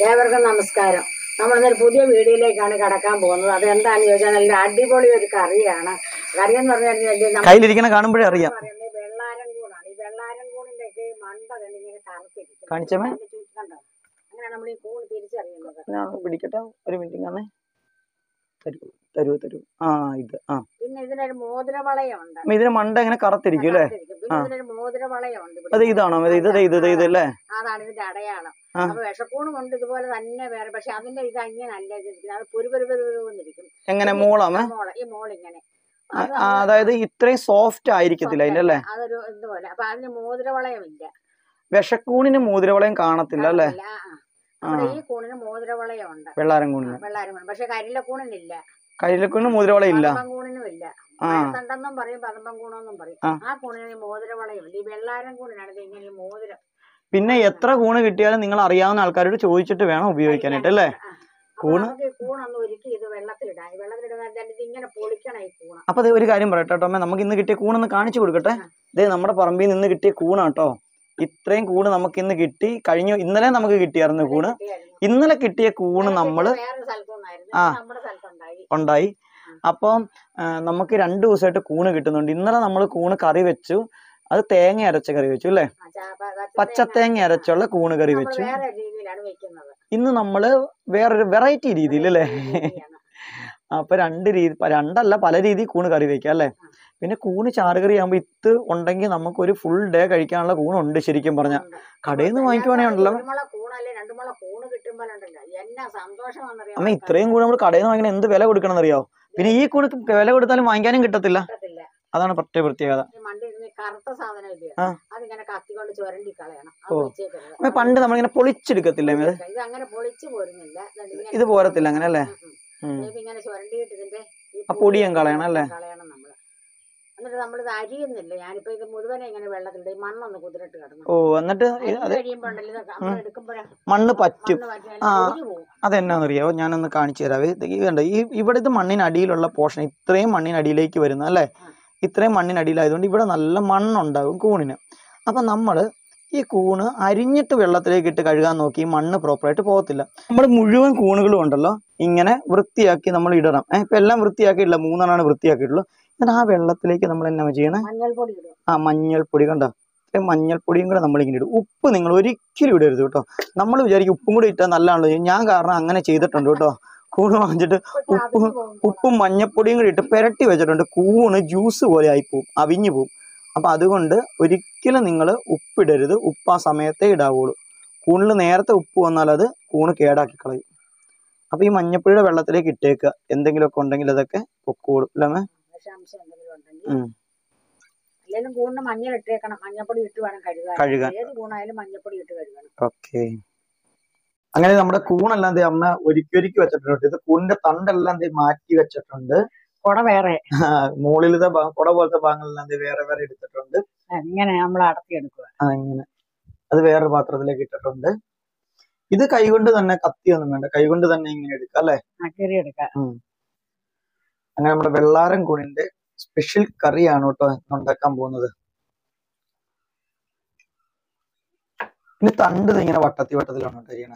ഏവർക്കും നമസ്കാരം നമ്മളിന്നൊരു പുതിയ വീഡിയോയിലേക്കാണ് കടക്കാൻ പോകുന്നത് അത് എന്താണെന്ന് ചോദിച്ചാൽ നല്ല അടിപൊളി ഒരു കറിയാണ് കറി എന്ന് പറഞ്ഞു കഴിഞ്ഞാൽ നമ്മൾ കയ്യിലിരിക്കണ കാണുമ്പോഴേ അറിയാം പറയുന്നത് വെള്ളാരം കൂടാണ് ഈ വെള്ളാരം കൂടിന്റെ ഒക്കെ ഈ മണ്ട കണ്ട് ഇങ്ങനെ കറുത്തിരിക്കും കാണിച്ചമ്മേ. അതിന്റെ ചുറ്റും കണ്ടോ അങ്ങനെ നമ്മൾ ഈ കൂൺ തിരിച്ചറിയുന്നത് ഞാൻ പിടിക്കട്ടെ ഒരു മിനിറ്റ് തന്നെ തരൂ തരൂ തരൂ ആ ഇത് ആ പിന്നെ ഇതിനൊരു മോതിരവളയുണ്ട് അമ്മ ഇതിന് മണ്ട ഇങ്ങനെ കറുത്തിരിക്കും അല്ലേ കറുത്തിരിക്കും. പിന്നെ ആ. ഇതിനൊരു മോതിരവളയുണ്ട് ഇവിടെ. അത് ഇതാണോ ഇത് ഇത് ഇത് ഇത് ഇത് അല്ലേ അതാണ് ഇതിന്റെ അടയാളം ആ. അപ്പൊ വിഷക്കൂണും ഉണ്ട് ഇതുപോലെ തന്നെ വേറെ പക്ഷെ അതിന്റെ ഇത് അങ്ങനല്ല ഇതിരിക്കുന്നത് അത് പൊരു പൊരു പൊരു പൊരുന്നിരിക്കും എങ്ങനെ മൂളാമേ മോള് ഈ മോളിങ്ങനെ ആ, ആ, അതായത് ഇത്രയും സോഫ്റ്റ് ആയിരിക്കത്തില്ല അതിലല്ലേ അതൊരു ഇതുപോലെ അപ്പൊ അതിന് മോതിരവളയമില്ല വിഷക്കൂണിന് മോതിരവളയും കാണത്തില്ല അല്ലേ ഇല്ല, ആ, ആ. നമ്മുടെ ഈ കൂണിന് മോതിരവളയം ഉണ്ട് വെള്ളാരം കൂണിന് വെള്ളാരം കൂണ് പക്ഷെ കരിലക്കൂണിനില്ല കയ്യിലക്കൂണിന് മോതിരവള ഇല്ല കൂണിനും ഇല്ല ആ. തണ്ടെന്നും പറയും പതമ്പം കൂണെന്നും പറയും ആ. ആ കൂണിന് മോതിരവളയം ഇല്ല ഈ വെള്ളാരം കൂണിനാണ് ഇത് ഇങ്ങനെ ഈ മോതിരം പിന്നെ എത്ര കൂണ് കിട്ടിയാലും നിങ്ങൾ അറിയാവുന്ന ആൾക്കാരോട് ചോദിച്ചിട്ട് വേണം ഉപയോഗിക്കാനായിട്ട് അല്ലേ ആ. അപ്പൊ കൂണ്? നമുക്ക് ഈ കൂണൊന്ന് ഒരുക്കി ഇത് വെള്ളത്തിലിടാം ഈ വെള്ളത്തിലിടുന്ന ഇത് ഇങ്ങനെ പൊളിക്കണം ഈ കൂണ് അപ്പൊ അത് ഒരു കാര്യം പറയട്ടെ കേട്ടോ അമ്മേ നമുക്ക് ഇന്ന് കിട്ടിയ കൂണൊന്ന് കാണിച്ചു കൊടുക്കട്ടെ ഇതേ നമ്മുടെ പറമ്പിൽ നിന്ന് കിട്ടിയ കൂണാട്ടോ ഇത്രയും കൂണ് നമുക്ക് ഇന്ന് കിട്ടി കഴിഞ്ഞു ഇന്നലെ നമുക്ക് കിട്ടിയായിരുന്നു കൂണ് കിട്ടിയായിരുന്നു. ഇന്നലെ കിട്ടിയ കൂണ് വേറെ നമ്മള് വേറൊരു സ്ഥലത്തുനിന്നായിരുന്നു ആ. ഇത് നമ്മുടെ സ്ഥലത്തുണ്ടായി ഉണ്ടായി അപ്പം ആ, നമുക്ക് രണ്ടു ദിവസമായിട്ട് കൂണ് കിട്ടുന്നുണ്ട് ഇന്നലെ നമ്മൾ കൂണ് കറി വെച്ചു അത് തേങ്ങ അരച്ച കറി വെച്ചു അല്ലേ ആ, ചാ- പ- പച്ച പച്ചത്തേങ്ങ തേങ്ങ. അരച്ചുള്ള കൂണ് കറി നമ്മള് വെച്ചു വേറെ രീതിയിലാണ് വെക്കുന്നത് ഇന്ന് നമ്മള് വേറൊരു വെറൈറ്റി രീതിയിൽ അല്ലേ രീതിയാണ്. അപ്പൊ രണ്ട് രീതി പ- രണ്ടല്ല പല രീതി കൂണ് കറി വെക്കാം അല്ലേ പിന്നെ കൂണ് ചാറുകറി ആകുമ്പോ ഇത്ത് ഉണ്ടെങ്കിൽ നമുക്ക് ഒരു ഫുൾ ഡേ കഴിക്കാനുള്ള കൂണുണ്ട് ശരിക്കും പറഞ്ഞ ഉണ്ട്. കടയിൽ നിന്ന് അപ്പൊ വാങ്ങിക്കുവാണെങ്കിൽ ഉണ്ടല്ലോ ഒരു മുള കൂണല്ലേ രണ്ടു മുള കൂണ് കിട്ടുമ്പോഴുണ്ടല്ലോ എന്നാ സന്തോഷമാണെന്നറിയാം അമ്മ ഇത്രയും കൂടെ നമ്മൾ കടയിൽ നിന്ന് വാങ്ങിക്കണ എന്ത് വില കൊടുക്കണം എന്നറിയോ പിന്നെ ഈ കൂണ് വില കൊടുത്താലും വാങ്ങിക്കാനും കിട്ടത്തില്ല കിട്ടത്തില്ല അതാണ് പ്രത്യേക പ്രത്യേകത ഈ മണ്ടി ഇരുന്ന് ഈ കറുത്ത സാധനം ഇല്ലേ ആ. അതിങ്ങനെ കത്തി കൊണ്ട് ചുരണ്ടി കളയണം അത് ഓ. വെച്ചേക്കരുത്. അമ്മ പണ്ട് നമ്മളിങ്ങനെ പൊളിച്ചെടുക്കത്തില്ലേ ഇത് ഇത് അങ്ങനെ പൊളിച്ചു പോരുന്നില്ല ദാണ്ട് ഇങ്ങനെ ഇത് പോരത്തില്ല അങ്ങനെ അല്ലേ ഉം, ഉം. ഉം. ഇതിങ്ങനെ ചുരണ്ടിയിട്ട് ഇതിന്റെ ഈ ആ പൊടിയും കളയണം അല്ലേ? കളയണം നമ്മള് എന്നിട്ട് നമ്മളിത് അരിയുന്നില്ല ഞാനിപ്പോ ഇത് മുഴുവനെ ഇങ്ങനെ വെള്ളത്തിലിട്ട് ഈ മണ്ണൊന്ന് കുതിരട്ട് കിടന്നു ഓ എന്നിട്ട് ഇത് അത് കഴിയുമ്പോ ഉണ്ടല്ലോ ഇത് നമ്മൾ എടുക്കുമ്പോഴേ മണ്ണ് പറ്റും മണ്ണ് പറ്റി ആ. ഒടിഞ്ഞു പോകും അതെന്നാന്നറിയാവോ ഞാനൊന്ന് കാണിച്ചു തരാവേ ഇത് ഈ കണ്ടോ ഈ ഇവിടെ ഇത് മണ്ണിനടിയിലുള്ള പോർഷൻ ഇത്രയും മണ്ണിനടിയിലേക്ക് വരുന്നത് അല്ലേ ഇത്രയും മണ്ണിനടിയിലായതുകൊണ്ട് ഇവിടെ നല്ല മണ്ണുണ്ടാകും കൂണിന് അപ്പം നമ്മൾ ഈ കൂണ് അരിഞ്ഞിട്ട് വെള്ളത്തിലേക്ക് ഇട്ട് കഴുകാൻ നോക്കി ഈ മണ്ണ് പ്രോപ്പറായിട്ട് പോകത്തില്ല നമ്മൾ മുഴുവൻ കൂണുകളും ഉണ്ടല്ലോ ഇങ്ങനെ വൃത്തിയാക്കി നമ്മൾ ഇടണം ഏഹ് ഇപ്പം എല്ലാം വൃത്തിയാക്കിയിട്ടില്ല മൂന്നെണ്ണമാണ് വൃത്തിയാക്കിയിട്ടുള്ളൂ എന്നിട്ട് ആ വെള്ളത്തിലേക്ക് നമ്മൾ എന്നാ ചെയ്യണേ മഞ്ഞൾപ്പൊടി ഇടും ആ മഞ്ഞൾപ്പൊടി കണ്ടോ ഇത്രയും മഞ്ഞൾപ്പൊടിയും കൂടെ നമ്മളിങ്ങനെ ഇടും ഉപ്പ് നിങ്ങൾ ഒരിക്കലും ഇടരുത് കേട്ടോ നമ്മൾ വിചാരിക്കും ഉപ്പും കൂടി ഇട്ടാൽ നല്ലതാണല്ലോ ഞാൻ കാരണം അങ്ങനെ ചെയ്തിട്ടുണ്ട് കേട്ടോ കൂണ് വാങ്ങിച്ചിട്ട് ഉപ്പ് ഉപ്പ് അവിഞ്ഞു പോകും ഉപ്പും മഞ്ഞപ്പൊടിയും കൂടി ഇട്ട് പുരട്ടി വെച്ചിട്ടുണ്ട് കൂണ് ജ്യൂസ് പോലെ ആയിപ്പോവും അവിഞ്ഞു പോവും അപ്പൊ അതുകൊണ്ട് ഒരിക്കലും നിങ്ങൾ ഉപ്പിടരുത് ഉപ്പ് ആ സമയത്തേ ഇടാവുള്ളൂ കൂണിൽ നേരത്തെ ഉപ്പ് വന്നാൽ അത് കൂണ് കേടാക്കി കളയും അപ്പൊ ഈ മഞ്ഞപ്പൊടിയുടെ വെള്ളത്തിലേക്ക് ഇട്ടേക്കുക എന്തെങ്കിലുമൊക്കെ ഉണ്ടെങ്കിൽ അതൊക്കെ പൊക്കോളും അല്ലേ വിഷാംശം എന്തെങ്കിലും ഉണ്ടെങ്കിൽ ഉം. അല്ലെങ്കിൽ കൂണിന് മഞ്ഞൾ ഇട്ടേക്കണം മഞ്ഞപ്പൊടി ഇട്ട് വേണം കഴുകാൻ കഴുകാൻ. ഏത് കൂണായാലും മഞ്ഞപ്പൊടി ഇട്ട് കഴുകണം ഓക്കെ അങ്ങനെ നമ്മുടെ കൂണെല്ലാം ദേ അമ്മ ഒരുക്കി ഒരുക്കി വെച്ചിട്ടുണ്ട് കേട്ടോ. ഇത് കൂണിന്റെ തണ്ടെല്ലാം ദേ മാറ്റി വെച്ചിട്ടുണ്ട് കുട വേറെ മുകളിലത്തെ ഭാഗം കുട പോലത്തെ ഭാഗങ്ങളെല്ലാം ദേ വേറെ വേറെ എടുത്തിട്ടുണ്ട് ഇങ്ങനെ നമ്മൾ അടത്തിയെടുക്കുക ആ ഇങ്ങനെ അത് വേറൊരു പാത്രത്തിലേക്ക് ഇട്ടിട്ടുണ്ട് ഇത് കൈകൊണ്ട് തന്നെ കത്തിയൊന്നും വേണ്ട കൈകൊണ്ട് തന്നെ ഇങ്ങനെ എടുക്കാം അല്ലെ കീറി എടുക്കുക അങ്ങനെ നമ്മുടെ വെള്ളാരം കൂണിന്റെ സ്പെഷ്യൽ കറിയാണ് കേട്ടോ ഇന്ന് ഉണ്ടാക്കാൻ പോകുന്നത് ഇനി തണ്ട് ദേ ഇങ്ങനെ വട്ടത്തി വട്ടത്തിലാണ് കേട്ടോ ചെയ്യണേ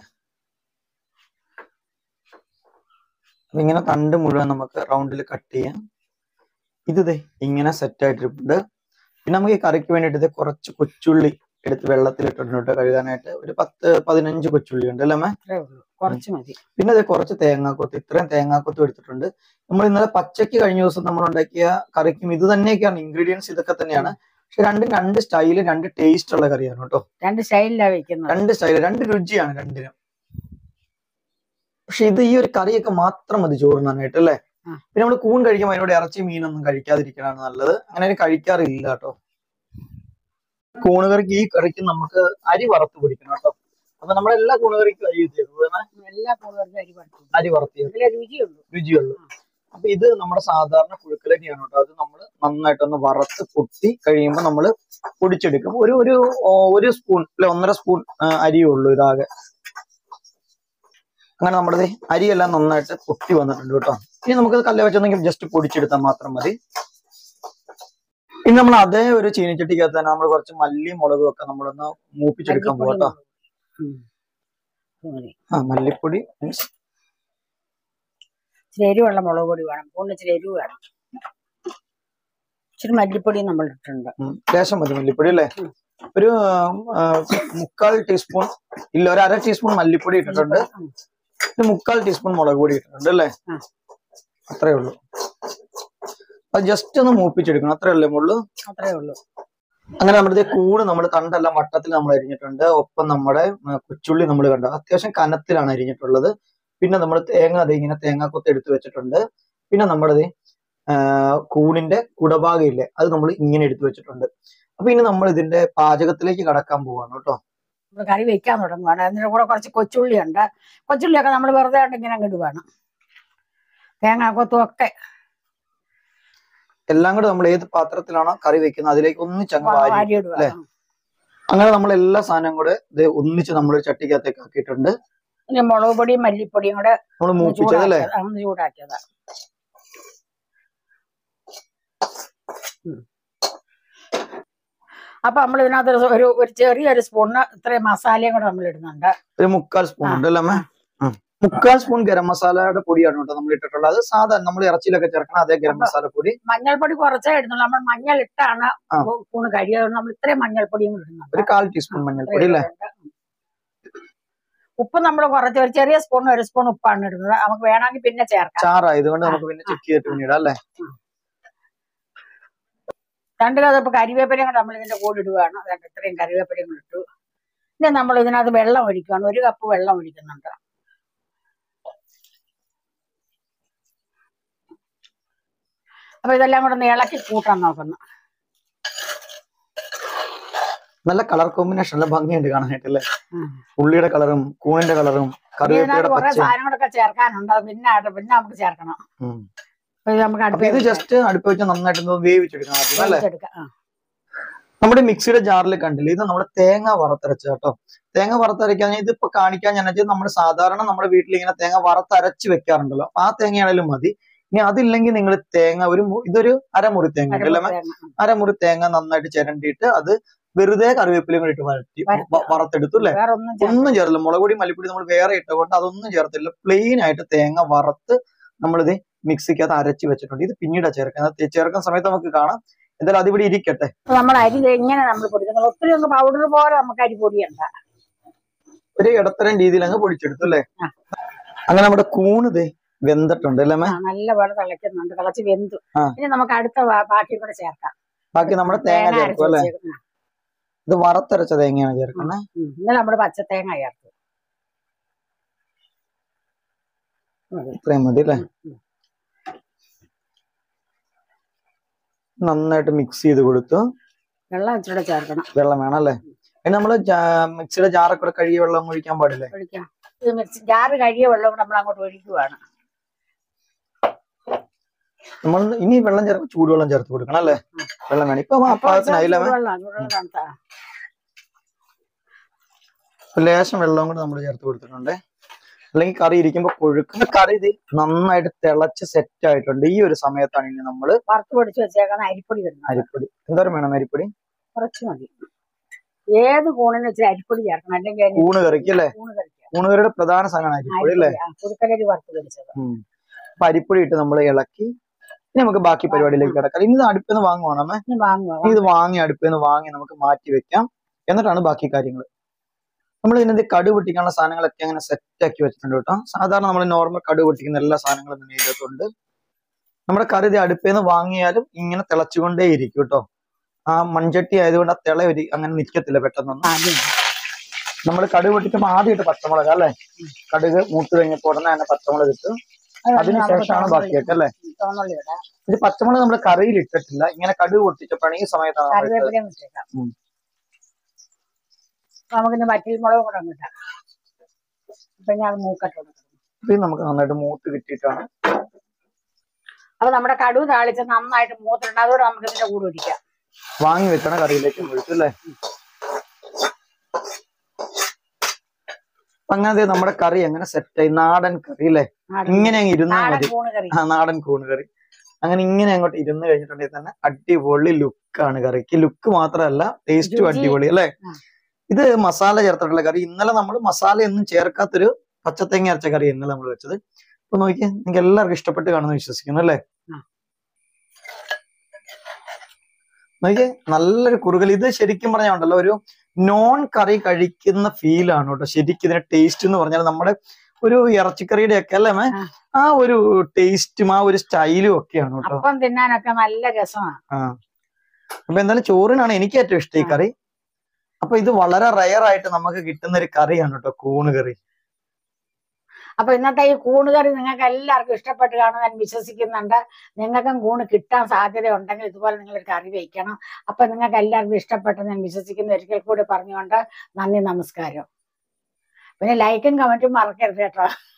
അപ്പൊ ഇങ്ങനെ തണ്ട് മുഴുവൻ നമുക്ക് റൗണ്ടിൽ കട്ട് ചെയ്യാം ഇത് ദേ ഇങ്ങനെ സെറ്റ് ആയിട്ടിരിപ്പുണ്ട് പിന്നെ നമുക്ക് ഈ കറിക്ക് വേണ്ടിയിട്ട് ഇത് കുറച്ച് കൊച്ചുള്ളി എടുത്ത് വെള്ളത്തിലിട്ടിട്ടുണ്ട് കേട്ടോ കഴുകാനായിട്ട് ഒരു പത്ത് പതിനഞ്ച് കൊച്ചുള്ളി ഉണ്ട് അല്ലേ അമ്മേ? അത്രേ ഉള്ളൂ കുറച്ച് മതി പിന്നെ അത് കുറച്ച് തേങ്ങാക്കൊത്ത് ഇത്രയും തേങ്ങാക്കൊത്തും എടുത്തിട്ടുണ്ട് നമ്മൾ ഇന്നലെ പച്ചയ്ക്ക് കഴിഞ്ഞ ദിവസം നമ്മൾ ഉണ്ടാക്കിയ കറിക്കും ഇത് തന്നെയൊക്കെയാണ് ഇൻഗ്രീഡിയൻസ് ഇതൊക്കെ തന്നെയാണ് പക്ഷെ രണ്ടും രണ്ട് സ്റ്റൈല് രണ്ട് ടേസ്റ്റ് ഉള്ള കറിയാണ് കേട്ടോ രണ്ട് സ്റ്റൈലിലാണ് വെക്കുന്നത് രണ്ട് സ്റ്റൈല് രണ്ട് രുചിയാണ് രണ്ടിനും പക്ഷെ ഇത് ഈ ഒരു കറിയൊക്കെ മാത്രം മതി ചോറുന്നാനായിട്ട് അല്ലേ ആ. പിന്നെ നമ്മൾ കൂൺ കഴിക്കുമ്പോൾ അതിനോട് ഇറച്ചി മീനൊന്നും കഴിക്കാതിരിക്കണതാണ് നല്ലത് അങ്ങനെ ഒരു കഴിക്കാറില്ല കേട്ടോ കൂണ് കറിക്ക് ഈ കറിക്ക് നമുക്ക് അരി വറുത്ത് പിടിക്കണം കേട്ടോ അപ്പൊ നമ്മളെല്ലാ കൂണ് കറിക്കും അരി ഉപയോഗിക്കുന്നത് എല്ലാ കൂടുതലും അരി പഠിക്കും അരി വറുത്ത് ഇതിലെ രുചിയുള്ളൂ രുചിയുള്ളൂ അപ്പൊ ഇത് നമ്മുടെ സാധാരണ പുഴുക്കലരിയാണ് കേട്ടോ അത് നമ്മൾ നന്നായിട്ടൊന്ന് വറുത്ത് പൊട്ടി കഴിയുമ്പോൾ നമ്മൾ പൊടിച്ചെടുക്കും ഒരു ഒരു ഓ, ഒരു സ്പൂൺ അല്ലെ ഒന്നര സ്പൂൺ ആ, അരിയേ ഉള്ളൂ ഇതാകെ അങ്ങനെ നമ്മുടെ ദേ അരിയെല്ലാം നന്നായിട്ട് പൊട്ടി വന്നിട്ടുണ്ട് കേട്ടോ ഇനി നമുക്കത് കല്ല് വെച്ചൊന്നെങ്കിൽ ജസ്റ്റ് പൊടിച്ചെടുത്താൽ മാത്രം മതി ഇനി നമ്മൾ അതേ ഒരു ചീനിച്ചട്ടിക്കകത്ത് തന്നെ നമ്മൾ കുറച്ച് മല്ലിയും മുളകും ഒക്കെ നമ്മളൊന്ന് മൂപ്പിച്ചെടുക്കാൻ പോകാം കേട്ടോ ഇത് മതി ആ മല്ലിപ്പൊടി means ഇച്ചിരി എരിവുള്ള മുളക് പൊടി വേണം പൂണിന് ഇച്ചിരി എരിവ് വേണം ഇച്ചിരി മല്ലിപ്പൊടിയും നമ്മൾ ഇട്ടിട്ടുണ്ട് ഉം, ലേശം മതി മല്ലിപ്പൊടി അല്ലേ ഉം. ഒരു ആ, മുക്കാൽ ടീസ്പൂൺ ഇല്ല ഒരു അര ടീസ്പൂൺ മല്ലിപ്പൊടി ഇട്ടിട്ടുണ്ട് ഉം. ഒരു മുക്കാൽ ടീസ്പൂൺ മുളക് പൊടി ഇട്ടിട്ടുണ്ട് അല്ലേ ആ. അത്രേ ഉള്ളൂ അത് ജസ്റ്റ് ഒന്ന് മൂപ്പിച്ചെടുക്കണം അത്രേ അല്ലേ മുള്ളു അത്രേ ഉള്ളൂ അങ്ങനെ നമ്മുടെ ദേ കൂട് നമ്മൾ തണ്ടെല്ലാം വട്ടത്തിൽ നമ്മൾ അരിഞ്ഞിട്ടുണ്ട് ഒപ്പം നമ്മുടെ ആ, കൊച്ചുള്ളി നമ്മൾ കണ്ട അത്യാവശ്യം കനത്തിലാണ് അരിഞ്ഞിട്ടുള്ളത് പിന്നെ നമ്മൾ തേങ്ങ അത് ഇങ്ങനെ തേങ്ങാക്കൊത്ത് എടുത്ത് വെച്ചിട്ടുണ്ട് പിന്നെ നമ്മുടെ ദേ, ആ, കൂണിന്റെ കുടഭാഗം ഇല്ലേ അത് നമ്മൾ ഇങ്ങനെ എടുത്ത് വെച്ചിട്ടുണ്ട് അപ്പൊ ഇനി നമ്മൾ ഇതിന്റെ പാചകത്തിലേക്ക് കടക്കാൻ പോവാണ് കേട്ടോ നമ്മൾ കറി വെക്കാൻ തുടങ്ങുവാണ് അതിന്റെ കൂടെ കുറച്ച് കൊച്ചുള്ളി ഉണ്ട് കൊച്ചുള്ളിയൊക്കെ നമ്മൾ വെറുതെ ആയിട്ട് ഇങ്ങനെ അങ്ങ് ഇടുവാണ് തേങ്ങാക്കൊത്തും ഒക്കെ എല്ലാം കൂടെ നമ്മൾ ഏത് പാത്രത്തിലാണോ കറി വെക്കുന്നത് അതിലേക്ക് ഒന്നിച്ചങ്ങ് വാരി വാരി ഇടുക അല്ലേ? അങ്ങനെ നമ്മൾ എല്ലാ സാധനവും കൂടെ ഇത് ഒന്നിച്ച് നമ്മൾ ചട്ടിക്കകത്തേക്ക് ആക്കിയിട്ടുണ്ട് ഇനി മുളക് പൊടിയും മല്ലിപ്പൊടിയും കൂടെ നമ്മൾ ഒന്ന് മൂപ്പിച്ചത് അല്ലേ ചൂടാക്കിയത് ഒന്ന് ചൂടാക്കിയതാ ഉം. അപ്പൊ നമ്മൾ ഇതിനകത്ത് ഒരു ഒരു ചെറിയൊരു സ്പൂണിന് ഇത്രയും മസാലയും കൂടെ നമ്മൾ ഇടുന്നുണ്ട് ഒരു മുക്കാൽ സ്പൂൺ ആ, ഉണ്ട് അല്ലേ അമ്മേ? ഉം. മുക്കാൽ സ്പൂൺ ഗരം മസാലയുടെ പൊടിയാണ് കേട്ടോ നമ്മൾ ഇട്ടിട്ടുള്ളത് അത് സാധാരണ നമ്മൾ ഇറച്ചിയിലൊക്കെ ചേർക്കണം അതേ ഗരം മസാല പൊടി മഞ്ഞൾപ്പൊടി കുറച്ചേ ഇടുന്നുള്ളൂ നമ്മൾ മഞ്ഞൾ ഇട്ടാണ് ആ. സ്പൂണ് കഴിയത് നമ്മൾ ഇത്രയും മഞ്ഞൾപ്പൊടിയും കൂടെ ഇടുന്നുണ്ട് ഒരു കാൽ ടീസ്പൂൺ മഞ്ഞൾപ്പൊടി അല്ലേ ഉപ്പ് നമ്മൾ കുറച്ച് ഒരു ചെറിയ സ്പൂൺ ഒരു സ്പൂൺ ഉപ്പാണ് ഇടുന്നത് നമുക്ക് വേണമെങ്കിൽ പിന്നെ ചേർക്കാം ചാറായതുകൊണ്ട് നമുക്ക് പിന്നെ ചെക്ക് ചെയ്തിട്ട് പിന്നീട് അല്ലേ രണ്ട് കഥപ്പ് കരിവേപ്പിലയും കൂടെ നമ്മൾ ഇതിന്റെ കൂടെ ഇടുകയാണ് അതുകൊണ്ട് ഇത്രയും കരിവേപ്പിലയും കൂടെ ഇട്ടു ഇനി നമ്മൾ ഇതിനകത്ത് വെള്ളം ഒഴിക്കുകയാണ് ഒരു കപ്പ് വെള്ളം ഒഴിക്കുന്നുണ്ട് അപ്പൊ ഇതെല്ലാം കൂടെ ഒന്ന് ഇളക്കി കൂട്ടാൻ നോക്കുന്നു നല്ല കളർ കോമ്പിനേഷൻ നല്ല ഭംഗിയുണ്ട് കാണാനായിട്ട് അല്ലേ ഉം. ഉള്ളിയുടെ കളറും കൂണിന്റെ കളറും ഇനി കറിവേപ്പിലയുടെ ഇതിനകത്ത് കുറെ പച്ച സാധനങ്ങളൊക്കെ ചേർക്കാനുണ്ട് അത് പിന്നെ ആയിട്ട് പിന്നെ നമുക്ക് ചേർക്കണം ഉം. അപ്പൊ ഇത് നമുക്ക് അപ്പൊ ഇത് അടുപ്പ് ജസ്റ്റ് അടുപ്പ് വെച്ച് നന്നായിട്ട് ഒന്ന് വേവിച്ചെടുക്കണം ആദ്യം അല്ലേ വേവിച്ചെടുക്കാം ആ. നമ്മുടെ മിക്സിയുടെ ജാറിൽ കണ്ടില്ലേ ഇത് നമ്മുടെ തേങ്ങ വറുത്തരച്ച കേട്ടോ തേങ്ങ വറുത്തരയ്ക്കാൻ ഇതിപ്പോ കാണിക്കാൻ ഞാൻ വെച്ചാൽ നമ്മൾ സാധാരണ നമ്മുടെ വീട്ടിൽ ഇങ്ങനെ തേങ്ങ വറുത്തരച്ച് വെക്കാറുണ്ടല്ലോ അപ്പൊ ആ തേങ്ങയാണെങ്കിലും മതി ഇനി അതില്ലെങ്കിൽ നിങ്ങൾ തേങ്ങ ഒരു മു- ഇതൊരു അരമുറി തേങ്ങ ഉണ്ട് അല്ലേ അരമുറി തേങ്ങ. അരമുറി തേങ്ങ നന്നായിട്ട് ചിരണ്ടിയിട്ട് അത് വെറുതെ കറിവേപ്പിലയും കൂടി ഇട്ട് വരട്ടി വരട്ടി. വ- വറുത്തെടുത്തു അല്ലേ വേറെ ഒന്നും ചേർക്ക- ഒന്നും ചേർത്തില്ല മുളക് പൊടി മല്ലിപ്പൊടി നമ്മൾ വേറെ ഇട്ടുകൊണ്ട് അതൊന്നും ചേർത്തില്ല പ്ലെയിൻ ആയിട്ട് തേങ്ങ വറുത്ത് നമ്മളിത് മിക്സിക്കകത്ത് അരച്ച് വെച്ചിട്ടുണ്ട് ഇത് പിന്നീട് ചേർക്കുന്നത് ചേർക്കുന്ന സമയത്ത് നമുക്ക് കാണാം എന്തായാലും അതിവിടെ ഇരിക്കട്ടെ അപ്പൊ നമ്മൾ അരി ഇങ്ങനെ നമ്മൾ പൊടിക്കുന്നത് ഒത്തിരി ഒന്ന് പൗഡർ പോലെ നമുക്ക് അരി പൊടിയണ്ട ഒരു ഇടത്തരം രീതിയിൽ അങ്ങ് പൊടിച്ചെടുത്തു അല്ലേ ആ. അങ്ങനെ നമ്മുടെ കൂണ് ദേ വെന്തിട്ടുണ്ട് അല്ലേ മേ ആ, നല്ല പോലെ തിളയ്ക്കുന്നുണ്ട് തിളച്ച് വെന്തു ആ. ഇനി നമുക്ക് അടുത്ത ബാ- ബാക്കി കൂടെ ചേർക്കാം ബാക്കി നമ്മുടെ തേങ്ങ അരച്ച് ചേർക്കും അല്ലേ വെച്ചേക്കുന്ന. ഇത് വറുത്തരച്ച തേങ്ങയാണ് ചേർക്കുന്നത് ഉം. ഇന്നലെ നമ്മള് പച്ച തേങ്ങ ചേർത്തു മതി. ഇത്രയും മതി അല്ലേ ഉം. നന്നായിട്ട് മിക്സ് ചെയ്ത് കൊടുത്തു വെള്ളം ഇച്ചിരി ചേർക്കണം വെള്ളം വേണം അല്ലേ ഇനി നമ്മള് മിക്സിയുടെ ജാറൊക്കെ കൂടെ കഴുകിയ വെള്ളം ഒഴിക്കാൻ പാടില്ലേ ഒഴിക്കാം ഇത് മിക്സി ജാറ് കഴിയ വെള്ളം കൂടെ നമ്മൾ അങ്ങോട്ട് ഒഴിക്കുവാണ് നമ്മൾ ഇനി വെള്ളം ചേർക്കും ചൂടുവെള്ളം ചേർത്ത് കൊടുക്കണം അല്ലേ വെള്ളം വേണം ഇപ്പൊ ആ പാകത്തിനായില്ല മേ? ചൂടുവെള്ളം ചൂടുവെള്ളം തണുത്താ. ഒരു ലേശം വെള്ളവും കൂടെ നമ്മൾ ചേർത്ത് കൊടുത്തിട്ടുണ്ട് അല്ലെങ്കിൽ കറി ഇരിക്കുമ്പോ കൊഴുക്കുന്ന കറി ഇത് നന്നായിട്ട് തിളച്ച് സെറ്റ് ആയിട്ടുണ്ട് ഈ ഒരു സമയത്താണ് ഇനി നമ്മൾ വറുത്ത് പൊടിച്ച് വെച്ചേക്കുന്ന അരിപ്പൊടി ഇടുന്നത് അരിപ്പൊടി എന്തോരം വേണം അരിപ്പൊടി കുറച്ച് മതി ഏത് കൂണിന് വെച്ചാൽ അരിപ്പൊടി ചേർക്കണം അല്ലെങ്കിൽ അതിന് ഊണ് കറിക്ക് അല്ലേ കൂണ് കഴിക്കാം ഊണുകറിയുടെ പ്രധാന സാധനമാണ് അരിപ്പൊടി അല്ലേ അരിപ്പൊടി, ആ, കുരുക്കലരി വറുത്ത് പൊടിച്ചത് ഉം. അപ്പൊ അരിപ്പൊടി ഇട്ട് നമ്മൾ ഇളക്കി ഇനി നമുക്ക് ബാക്കി പരിപാടിയിലേക്ക് കിടക്കാം ഇനി ഇത് അടുപ്പിൽ നിന്ന് വാങ്ങുവാണേ ഇനി വാങ്ങുക ഇനി ഇത് വാങ്ങി അടുപ്പിൽ നിന്ന് വാങ്ങി നമുക്ക് മാറ്റി വെക്കാം എന്നിട്ടാണ് ബാക്കി കാര്യങ്ങൾ നമ്മൾ ഇതിനകത്ത് കടു പൊട്ടിക്കാനുള്ള സാധനങ്ങളൊക്കെ അങ്ങനെ സെറ്റ് ആക്കി വെച്ചിട്ടുണ്ട് കേട്ടോ സാധാരണ നമ്മൾ നോർമൽ കടു പൊട്ടിക്കുന്ന എല്ലാ സാധനങ്ങളും തന്നെ ഇതിനകത്തുണ്ട് നമ്മുടെ കറി ഇത് അടുപ്പിൽ നിന്ന് വാങ്ങിയാലും ഇങ്ങനെ തിളച്ചുകൊണ്ടേ ഇരിക്കും കേട്ടോ ആ മൺചട്ടി ആയതുകൊണ്ട് ആ തിള ഒരു അങ്ങനെ നിൽക്കത്തില്ല പെട്ടെന്നൊന്നും ആദ്യം നമ്മൾ കടുക് പൊട്ടിക്കുമ്പോൾ ആദ്യം ഇട്ട് പച്ചമുളക് അല്ലേ കടുക് മൂത്ത് കഴിഞ്ഞപ്പോൾ ഉടനെ തന്നെ പച്ചമുളക് ഇട്ടു അത് അതിന് നമുക്ക് ശേഷമാണ് ബാക്കിയൊക്കെ അല്ലേ ചുവന്നുള്ളി ഇടാം ഇത് പച്ചമുളക് നമ്മൾ കറിയിൽ ഇട്ടിട്ടില്ല ഇങ്ങനെ കടുക് പൊട്ടിച്ചപ്പോഴാണ് ഈ സമയത്താണ് നമ്മൾ ഇട്ടത്. കറിവേപ്പിലയും ഇട്ടേക്കാം ഉം. അപ്പൊ നമുക്കിന്ന് വറ്റൽ മുളക് കൂടെ അങ്ങ് ഇടാം അപ്പൊ ഞാൻ അത് മൂക്കട്ട് കൊടുക്കും ഇത് നമുക്ക് നന്നായിട്ട് മൂത്ത് കിട്ടിയിട്ടാണ് അപ്പൊ നമ്മുടെ കടുവ് താളിച്ച് നന്നായിട്ട് മൂത്തിട്ടുണ്ട് അതോടെ നമുക്ക് ഇതിന്റെ കൂടെ ഒഴിക്കാം വാങ്ങി വെക്കണ കറിയിലേക്ക് ഒഴിച്ചു അല്ലേ അങ്ങനെ ദേ നമ്മുടെ കറി എങ്ങനെ സെറ്റായി നാടൻ കറി അല്ലേ നാടൻ- ഇങ്ങനെ അങ്ങ് ഇരുന്നാ നാടൻ മതി കൂണ് കറി ആ നാടൻ കൂണ് കറി അങ്ങനെ ഇങ്ങനെ അങ്ങോട്ട് ഇരുന്ന് കഴിഞ്ഞിട്ടുണ്ടെങ്കിൽ തന്നെ അടിപൊളി ലുക്കാണ് കറിക്ക് ലുക്ക് മാത്രമല്ല ടേസ്റ്റും രുചി. അടിപൊളി അല്ലേ ആ. ഇത് മസാല ചേർത്തിട്ടുള്ള കറി ഇന്നലെ നമ്മൾ മസാല ഒന്നും ചേർക്കാത്തൊരു പച്ചത്തേങ്ങ അരച്ച കറി ഇന്നലെ നമ്മൾ വെച്ചത് അപ്പൊ നോക്കിയേ നിങ്ങൾക്ക് എല്ലാവർക്കും ഇഷ്ടപ്പെട്ട് കാണുമെന്ന് വിശ്വസിക്കുന്നു അല്ലേ ആ. നോക്കിയേ നല്ലൊരു കുറുകൽ ഇത് ശരിക്കും പറഞ്ഞാൽ ഉണ്ടല്ലോ ഒരു നോൺ കറി കഴിക്കുന്ന ഫീൽ ആണ് കേട്ടോ ശരിക്കും ഇതിന്റെ ടേസ്റ്റ് എന്ന് പറഞ്ഞാൽ നമ്മുടെ ഒരു ഇറച്ചിക്കറിയുടെ ഒക്കെ അല്ലേ മേ ആ. ആ ഒരു ടേസ്റ്റും ആ ഒരു സ്റ്റൈലും ഒക്കെയാണ് കേട്ടോ അപ്പം തിന്നാനൊക്കെ നല്ല രസമാണ് ആ അപ്പൊ എന്തായാലും ചോറിനാണ് എനിക്ക് ഏറ്റവും ഇഷ്ടം ഈ ആ. കറി അപ്പൊ ഇത് വളരെ റയർ ആയിട്ട് നമുക്ക് കിട്ടുന്ന ഒരു കറിയാണ് കേട്ടോ കൂണ് കറി അപ്പൊ ഇന്നത്തെ ഈ കൂണ് കറി നിങ്ങൾക്ക് എല്ലാവർക്കും ഇഷ്ടപ്പെട്ട് കാണുമെന്ന് ഞാൻ വിശ്വസിക്കുന്നുണ്ട് നിങ്ങൾക്കും കൂണ് കിട്ടാൻ സാധ്യത ഉണ്ടെങ്കിൽ ഇതുപോലെ നിങ്ങൾ ഒരു കറി വെക്കണം അപ്പൊ നിങ്ങൾക്ക് എല്ലാവർക്കും ഇഷ്ടപ്പെട്ടെന്ന് ഞാൻ വിശ്വസിക്കുന്ന ഒരിക്കൽ കൂടി പറഞ്ഞുകൊണ്ട് നന്ദി നമസ്കാരം പിന്നെ ലൈക്കും കമന്റും മറക്കരുത് കേട്ടോ